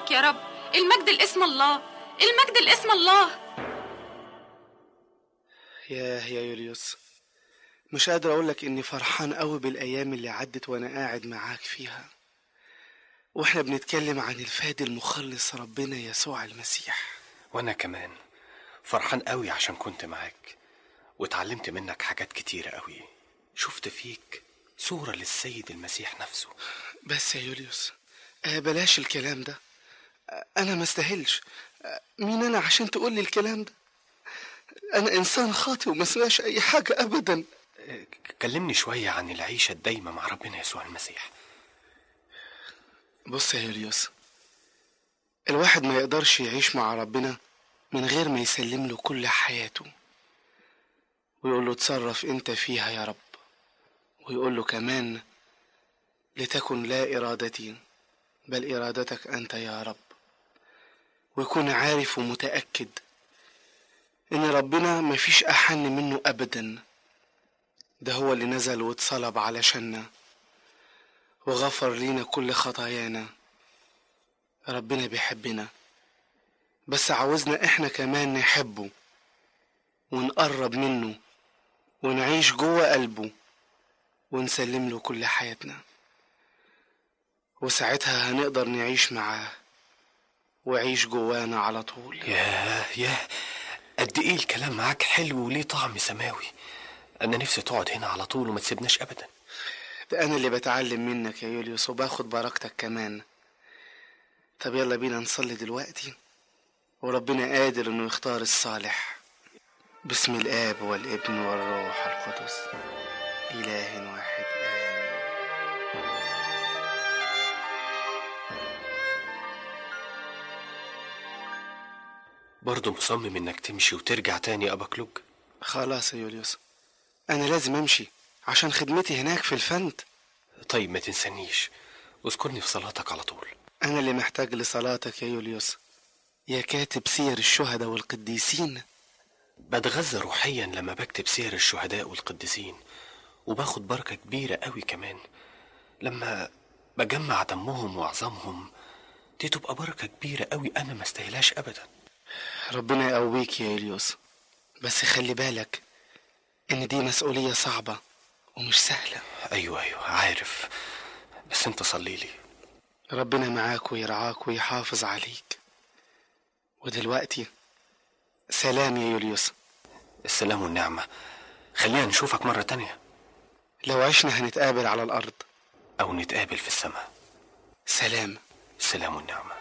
لك يا رب المجد الاسم الله المجد الاسم الله ياه يا يوليوس مش قادر اقولك اني فرحان قوي بالايام اللي عدت وانا قاعد معاك فيها واحنا بنتكلم عن الفادي المخلص ربنا يسوع المسيح وانا كمان فرحان قوي عشان كنت معاك واتعلمت منك حاجات كتيرة قوي شفت فيك صورة للسيد المسيح نفسه بس يا يوليوس آه بلاش الكلام ده آه انا ما استاهلش آه مين انا عشان تقول لي الكلام ده انا انسان خاطئ وما اسمعش اي حاجه ابدا اه، كلمني شوية عن العيشة الدايمة مع ربنا يسوع المسيح بص يا يوليوس الواحد ما يقدرش يعيش مع ربنا من غير ما يسلم له كل حياته ويقول له اتصرف انت فيها يا رب ويقول له كمان لتكن لا ارادتي بل ارادتك انت يا رب ويكون عارف ومتاكد ان ربنا مفيش احن منه ابدا ده هو اللي نزل واتصلب علشاننا وغفر لينا كل خطايانا ربنا بيحبنا بس عاوزنا احنا كمان نحبه ونقرب منه ونعيش جوه قلبه ونسلم له كل حياتنا وساعتها هنقدر نعيش معاه وعيش جوانا على طول ياه ياه قد ايه الكلام معاك حلو وليه طعم سماوي انا نفسي تقعد هنا على طول وما تسيبناش ابدا ده انا اللي بتعلم منك يا يوليوس وباخد بركتك كمان طب يلا بينا نصلي دلوقتي وربنا قادر انه يختار الصالح باسم الاب والابن والروح القدس اله واحد امين برضه مصمم انك تمشي وترجع تاني يا ابا كلوج خلاص يا يوليوس انا لازم امشي عشان خدمتي هناك في الفند طيب ما تنسانيش اذكرني في صلاتك على طول انا اللي محتاج لصلاتك يا يوليوس يا كاتب سير الشهداء والقديسين بتغذى روحيا لما بكتب سير الشهداء والقديسين وباخد بركة كبيرة قوي كمان لما بجمع دمهم وعظامهم دي تبقى بركة كبيرة قوي أنا ما استاهلهاش أبدا ربنا يقويك يا يوليوس بس خلي بالك ان دي مسؤولية صعبة ومش سهلة أيوة أيوة عارف بس أنت صلي لي ربنا معاك ويرعاك ويحافظ عليك ودلوقتي سلام يا يوليوس السلام والنعمة خلينا نشوفك مرة تانية لو عشنا هنتقابل على الأرض أو نتقابل في السماء سلام السلام والنعمة